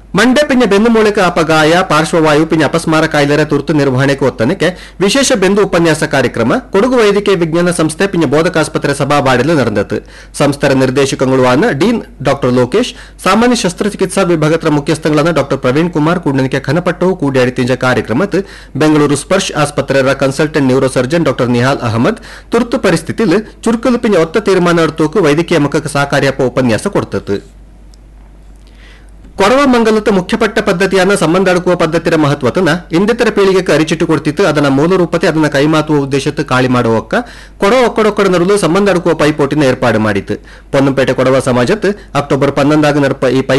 ಮಂಡೆ ಪಿಂಜ ಬೆನ್ನು ಮೂಳೆಕ ಅಪಗಾಯ ಪಾರ್ಶ್ವವಾಯು ಪಿಂಜ ಅಪಸ್ಮಾರ ಕಾಯಿಲೆರ ತುರ್ತು ನಿರ್ವಹಣೆಗೆ ಒತ್ತನಕ್ಕೆ ವಿಶೇಷ ಬೆಂದು ಉಪನ್ಯಾಸ ಕಾರ್ಯಕ್ರಮ ಕೊಡಗು ವೈದ್ಯಕೀಯ ವಿಜ್ಞಾನ ಸಂಸ್ಥೆ ಪಿಂಜ ಬೋಧಕಾಸ್ಪತ್ರೆ ಸಭಾಬಾಡಿಲು ನಡೆದತು ಸಂಸ್ಥೆಯ ನಿರ್ದೇಶಕಗಳಾದ ಡೀನ್ ಡಾಕ್ಟರ್ ಲೋಕೇಶ್ ಸಾಮಾನ್ಯ ಶಸ್ತ್ರಚಿಕಿತ್ಸಾ ವಿಭಾಗದ ಮುಖ್ಯಸ್ಥಗಳಾದ ಡಾಕ್ಟರ್ ಪ್ರವೀಣ್ ಕುಮಾರ್ ಕೂಡನಿಕೆ ಖನಪಟ್ಟು ಕೂಡಿಯಾಡಿ ತಿಂಜ ಕಾರ್ಯಕ್ರಮತ್ ಬೆಂಗಳೂರು ಸ್ಪರ್ಶ್ ಆಸ್ಪತ್ರೆಯ consultant neuro surgeon doctor Nihal Ahmed ತುರ್ತು ಪರಿಸ್ಥಿತಿಲ್ ಚುರುಕಲು ಪಿಂಜ ಒತ್ತ ತೀರ್ಮಾನ ಎಡ್ತೋಕು ವೈದ್ಯಕೀಯ ಮುಖಕ್ಕೆ ಸಹಕಾರಿಯಪ್ಪ ಉಪನ್ಯಾಸ ಕೊಡ್ತತ್ತು ಕೊರವ ಮಂಗಲದ ಮುಖ್ಯಪಟ್ಟ ಪದ್ಧತಿಯನ್ನ ಸಂಬಂಧಾಡುಕುವ ಪದ್ಧತಿಯ ಮಹತ್ವತನ ಇಂದಿತರ ಪೀಳಿಗೆಗೆ ಅರಿಚಿಟ್ಟು ಕೊಡ್ತಿತ್ತು ಅದನ್ನ ಮೂಲ ರೂಪತೆ ಅದನ್ನ ಕೈಮಾತುವ ಉದ್ದೇಶಕ್ಕೆ ಕಾಳಿ ಮಾಡುವಕ್ಕ ಕೊಡವ ಒಕ್ಕಡೊಕ್ಕಡ ನಡುಲು ಸಂಬಂಧಾಡುಕುವ ಪೈಪೋಟಿನ ಏರ್ಪಾಡು ಮಾಡಿತ್ತು ಪೊನ್ನಂಪೇಟೆ ಕೊಡವ ಸಮಾಜತ್ ಅಕ್ಟೋಬರ್ ಪನ್ನೊಂದಾಗ ನಡಪ ಈ ಪೈ